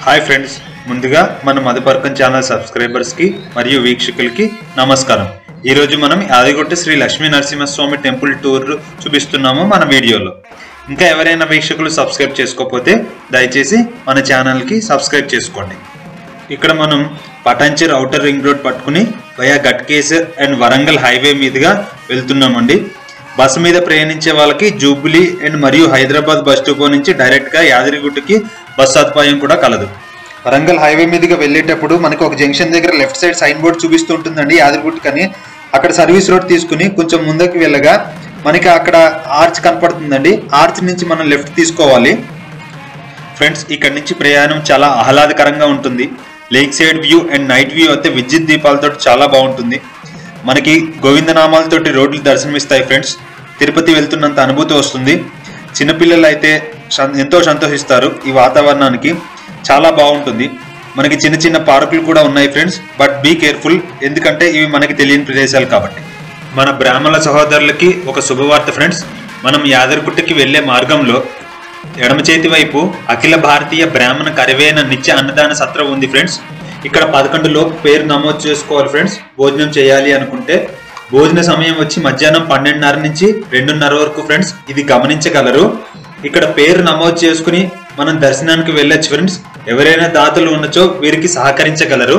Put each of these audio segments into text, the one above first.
hi friends ముందుగా మన మధుపర్కం channel సబ్స్క్రైబర్స్కి మరియు వీక్షకులకి నమస్కారం ఈరోజు మనం యాదగిరిగుట్ట శ్రీ లక్ష్మీ నరసింహస్వామి టెంపుల్ టూర్ చూపిస్తున్నాము మన వీడియోలో ఇంకా ఎవరైనా వీక్షకులు సబ్స్క్రైబ్ చేసుకోకపోతే దయచేసి మన ఛానల్కి సబ్స్క్రైబ్ చేసుకోండి ఇక్కడ మనం పటాంచెర్ అవుటర్ రింగ్ రోడ్ పట్టుకుని via Ghatkesar and Warangal highway మీదుగా వెళ్తున్నామండి బస్సు మీద ప్రయాణించే వాళ్ళకి జూబ్లీ అండ్ మరియు హైదరాబాద్ బస్ డిపో నుంచి డైరెక్ట్గా యాదగిరిగుట్టకి బస్ సదుపాయం కూడా కలదు వరంగల్ హైవే మీదుగా వెళ్ళేటప్పుడు మనకి ఒక జంక్షన్ దగ్గర లెఫ్ట్ సైడ్ సైన్ బోర్డ్ చూపిస్తూ ఉంటుందండి యాదగిరిగుట్టకని అక్కడ సర్వీస్ రోడ్ తీసుకుని కొంచెం ముందుకు వెళ్ళగా మనకి అక్కడ ఆర్చ్ కనపడుతుందండి ఆర్చ్ నుంచి మనం లెఫ్ట్ తీసుకోవాలి ఫ్రెండ్స్ ఇక్కడ నుంచి ప్రయాణం చాలా ఆహ్లాదకరంగా ఉంటుంది lake side view and night view అయితే విద్యుత్ దీపాలతో చాలా బాగుంటుంది మనకి గోవిందనామాలతోటి రోడ్లు దర్శనమిస్తాయి ఫ్రెండ్స్ తిరుపతి వెళ్తున్నంత అనుభూతి వస్తుంది చిన్నపిల్లలు అయితే సం- ఎంతో సంతోషిస్తారు ఈ వాతావరణానికి చాలా బాగుంటుంది మనకి చిన్న చిన్న పార్కులు కూడా ఉన్నాయి ఫ్రెండ్స్ బట్ బీ కేర్ఫుల్ ఎందుకంటే ఇవి మనకి తెలియని ప్రదేశాలు కాబట్టి మన బ్రాహ్మణ సహోదరులకి ఒక శుభవార్త ఫ్రెండ్స్ మనం యాదగిరిగుట్టకి వెళ్ళే మార్గంలో ఎడమ చేతి వైపు అఖిల భారతీయ బ్రాహ్మణ కరివేన నిత్య అన్నదాన సత్రం ఉంది ఫ్రెండ్స్ ఇక్కడ పదకొండు లోపు పేరు నమోదు చేసుకోవాలి ఫ్రెండ్స్ భోజనం చేయాలి అనుకుంటే భోజన సమయం వచ్చి మధ్యాహ్నం పన్నెండున్నర నుంచి రెండున్నర వరకు ఫ్రెండ్స్ ఇది గమనించగలరు ఇక్కడ పేరు నమోదు చేసుకుని మనం దర్శనానికి వెళ్ళొచ్చు ఫ్రెండ్స్ ఎవరైనా దాతలు ఉన్నచో వీరికి సహకరించగలరు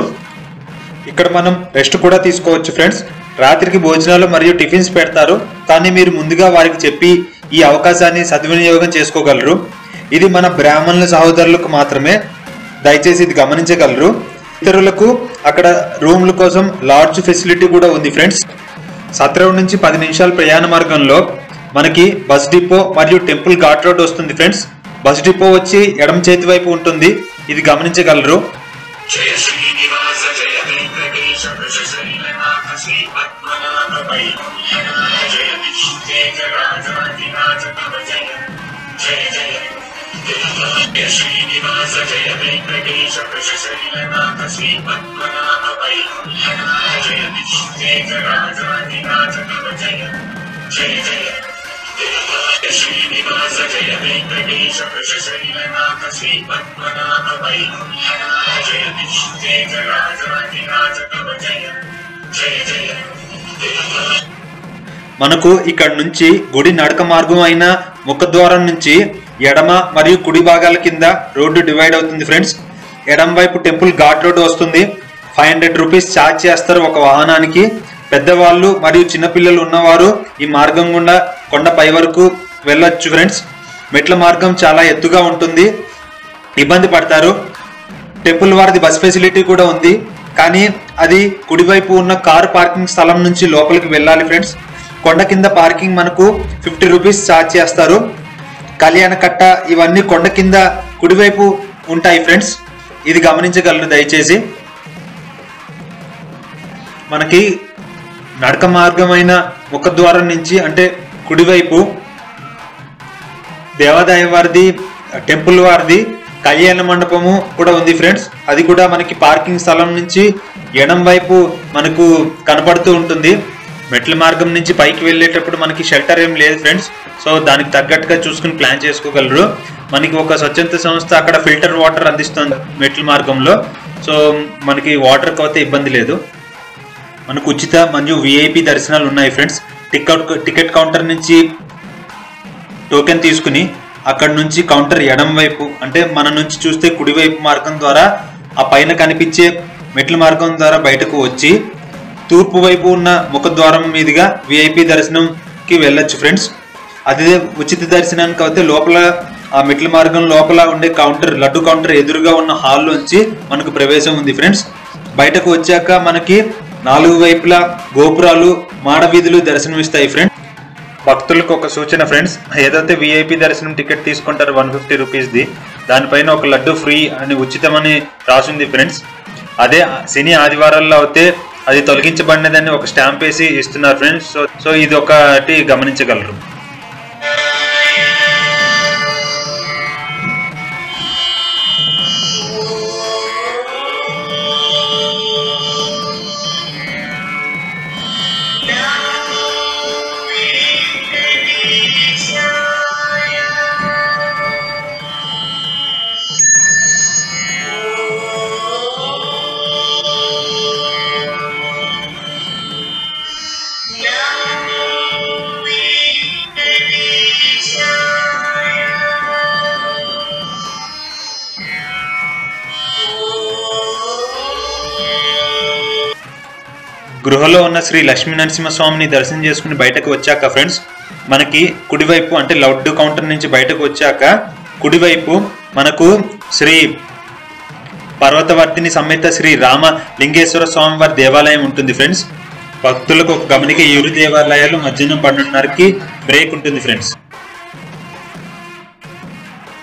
ఇక్కడ మనం రెస్ట్ కూడా తీసుకోవచ్చు ఫ్రెండ్స్ రాత్రికి భోజనాలు మరియు టిఫిన్స్ పెడతారు కానీ మీరు ముందుగా వారికి చెప్పి ఈ అవకాశాన్ని సద్వినియోగం చేసుకోగలరు ఇది మన బ్రాహ్మణుల సహోదరులకు మాత్రమే దయచేసి ఇది గమనించగలరు ఇతరులకు అక్కడ రూమ్ల కోసం లాడ్జ్ ఫెసిలిటీ కూడా ఉంది ఫ్రెండ్స్ సత్రం నుంచి పది నిమిషాల ప్రయాణ మార్గంలో మనకి బస్ డిపో మరియు టెంపుల్ ఘాట్ రోడ్ వస్తుంది ఫ్రెండ్స్ బస్ డిపో వచ్చి ఎడమ చేతి వైపు ఉంటుంది ఇది గమనించగలరు జయ శ్రీనివాస జయ వెంకటేశ వృషశైలనాథ శ్రీ పద్మనాభ వైకుంఠనాథ జయ విష్ణుతేజ రాజాధిరాజ తవ జయ జయ జయ జయ శ్రీనివాస జయ వెంకటేశ వృషశైలనాథ శ్రీ పద్మనాభ వైకుంఠనాథ జయ విష్ణుతేజ రాజాధిరాజ తవ జయ జయ జయ జయ శ్రీనివాస జయ వెంకటేశ వృషశైలనాథ శ్రీ పద్మనాభ వైకుంఠనాథ జయ విష్ణుతేజ రాజాధిరాజ తవ జయ జయ జయ మనకు ఇక్కడ నుంచి గుడి నడక మార్గం అయిన ముఖద్వారం నుంచి ఎడమ మరియు కుడి భాగాల కింద రోడ్డు డివైడ్ అవుతుంది ఫ్రెండ్స్ ఎడమ వైపు టెంపుల్ ఘాట్ రోడ్ వస్తుంది ఫైవ్ హండ్రెడ్ రూపీస్ ఛార్జ్ చేస్తారు ఒక వాహనానికి పెద్దవాళ్ళు మరియు చిన్నపిల్లలు ఉన్నవారు ఈ మార్గం గుండా కొండ పై వరకు వెళ్ళొచ్చు ఫ్రెండ్స్ మెట్ల మార్గం చాలా ఎత్తుగా ఉంటుంది ఇబ్బంది పడతారు టెంపుల్ వారిది బస్ ఫెసిలిటీ కూడా ఉంది కానీ అది కుడివైపు ఉన్న కారు పార్కింగ్ స్థలం నుంచి లోపలికి వెళ్ళాలి ఫ్రెండ్స్ కొండ కింద పార్కింగ్ మనకు ఫిఫ్టీ రూపీస్ ఛార్జ్ చేస్తారు కళ్యాణ కట్ట ఇవన్నీ కొండ కింద కుడివైపు ఉంటాయి ఫ్రెండ్స్ ఇది గమనించగలరు దయచేసి మనకి నడక మార్గమైన ముఖద్వారం నుంచి అంటే కుడివైపు దేవాదాయ వారిది టెంపుల్ వారిది కళ్యాణ మండపము కూడా ఉంది ఫ్రెండ్స్ అది కూడా మనకి పార్కింగ్ స్థలం నుంచి ఎడం వైపు మనకు కనపడుతూ ఉంటుంది మెట్ల మార్గం నుంచి పైకి వెళ్ళేటప్పుడు మనకి షెల్టర్ ఏం లేదు ఫ్రెండ్స్ సో దానికి తగ్గట్టుగా చూసుకుని ప్లాన్ చేసుకోగలరు మనకి ఒక స్వచ్ఛంద సంస్థ అక్కడ ఫిల్టర్ వాటర్ అందిస్తుంది మెట్ల మార్గంలో సో మనకి వాటర్ అయితే ఇబ్బంది లేదు మనకు ఉచిత మరియు విఐపి దర్శనాలు ఉన్నాయి ఫ్రెండ్స్ టికెట్ టికెట్ కౌంటర్ నుంచి టోకెన్ తీసుకుని అక్కడ నుంచి కౌంటర్ ఎడం వైపు అంటే మన నుంచి చూస్తే కుడివైపు మార్గం ద్వారా ఆ పైన కనిపించే మెట్ల మార్గం ద్వారా బయటకు వచ్చి తూర్పు వైపు ఉన్న ముఖద్వారం మీదుగా విఐపి దర్శనంకి వెళ్ళొచ్చు ఫ్రెండ్స్ అదే ఉచిత దర్శనానికి అయితే లోపల ఆ మెట్ల మార్గం లోపల ఉండే కౌంటర్ లడ్డు కౌంటర్ ఎదురుగా ఉన్న హాల్లోంచి మనకు ప్రవేశం ఉంది ఫ్రెండ్స్ బయటకు వచ్చాక మనకి నాలుగు వైపులా గోపురాలు మాడవీధులు దర్శనమిస్తాయి ఫ్రెండ్స్ భక్తులకు ఒక సూచన ఫ్రెండ్స్ ఏదైతే విఐపి దర్శనం టికెట్ తీసుకుంటారో వన్ ఫిఫ్టీ రూపీస్ది దానిపైన ఒక లడ్డు ఫ్రీ అని ఉచితమని రాసింది ఫ్రెండ్స్ అదే శని ఆదివారాల్లో అయితే అది తొలగించబడినదని ఒక స్టాంప్ వేసి ఇస్తున్నారు ఫ్రెండ్స్ సో సో ఇది ఒకటి గమనించగలరు వెంకటేశాయ గృహలో ఉన్న శ్రీ లక్ష్మీ నరసింహస్వామిని దర్శనం చేసుకుని బయటకు వచ్చాక ఫ్రెండ్స్ మనకి కుడివైపు అంటే లడ్డు కౌంటర్ నుంచి బయటకు వచ్చాక కుడివైపు మనకు శ్రీ పర్వతవర్తిని సమేత శ్రీ రామ లింగేశ్వర స్వామి వారి దేవాలయం ఉంటుంది ఫ్రెండ్స్ భక్తులకు ఒక గమనిక ఈ ఇరు దేవాలయాలు మధ్యాహ్నం పన్నెండున్నరకి బ్రేక్ ఉంటుంది ఫ్రెండ్స్